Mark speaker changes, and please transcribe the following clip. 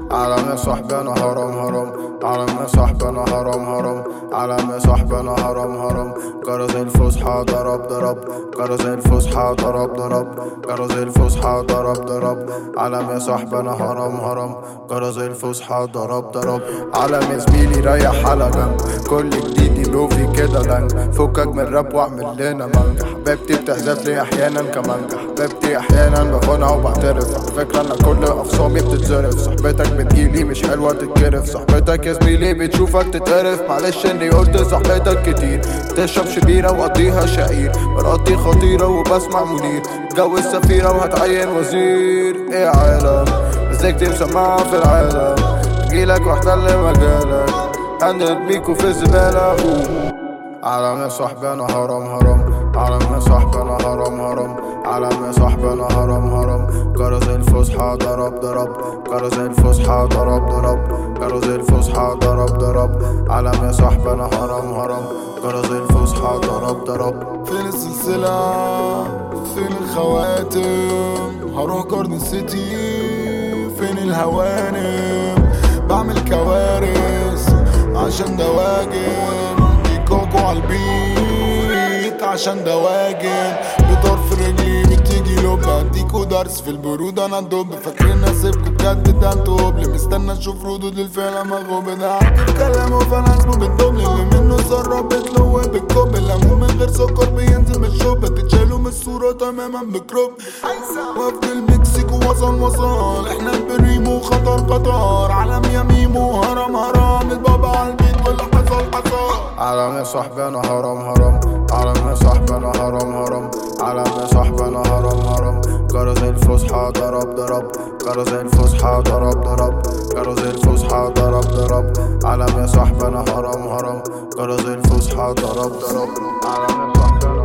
Speaker 1: عالم يا صاحبي انا هرم هرم عالم يا صاحبي انا هرم هرم عالم يا صاحبي انا هرم هرم جرس الفسحة ضرب ضرب جرس الفسحة ضرب ضرب جرس الفسحة ضرب ضرب عالم يا صاحبي انا هرم هرم جرس الفسحة ضرب ضرب عالم يا زميلي ريح على جنب كل جديد يلوفي كده لنج فكك من الراب واعمل لنا منجح حبيبتي بتحذف لي احيانا كمانجح حبيبتي احيانا بخونها وبعترف على فكرة انا كل اخصامي بتتزرف صاحبتك بتجيلي مش حلوة تتكرف صاحبتك يا زميلي بتشوفك تتقرف معلش اني قلت صاحبتك كتير تشرب شبيرة وقضيها شقير مراتي خطيرة وبسمع منير اتجوز سفيرة وهتعين وزير ايه يا عالم مزيكتي مسمعة في العالم تجيلك واحتل مجالك هندل بيكو في الزبالة أوه. عالم يا صاحبي انا هرم هرم عالم يا صاحبي انا هرم هرم عالم يا صاحبي انا هرم هرم جرس الفسحة ضرب ضرب جرس الفسحة ضرب ضرب جرس الفسحة ضرب ضرب عالم يا صاحبي انا هرم هرم جرس الفسحة ضرب ضرب
Speaker 2: فين السلسلة فين الخواتم هروح جاردن سيتي فين الهوانم بعمل كوارث عشان دواجن دي كوكو عالبيت عشان دواجن بطرف رجلي بتيجي لوب اديكوا درس في البرود انا الدب فاكرين اسيبكوا بجد ده انتوا هبل مستنى اشوف ردود الفعل مغوب ده عندي كلامه فانا اسمه بالدبل اللي منه سرب بتلوه بالكوب الليمون من غير سكر بينزل من الشوب تتشالوا من الصورة تماما بكروب وفد المكسيكو وصل وصل احنا بريمو خطر قطر عالم يميمو هرم هرم البابا عالبيت واللي حصل حصل
Speaker 1: عالم يا صاحبي انا هرم هرم عالم يا صاحبي انا هرم هرم عالم يا صاحبي انا هرم هرم جرس الفسحة ضرب ضرب جرس الفسحة ضرب ضرب جرس الفسحة ضرب ضرب عالم يا صاحبي انا هرم هرم جرس الفسحة ضرب ضرب عالم يا صاحبي انا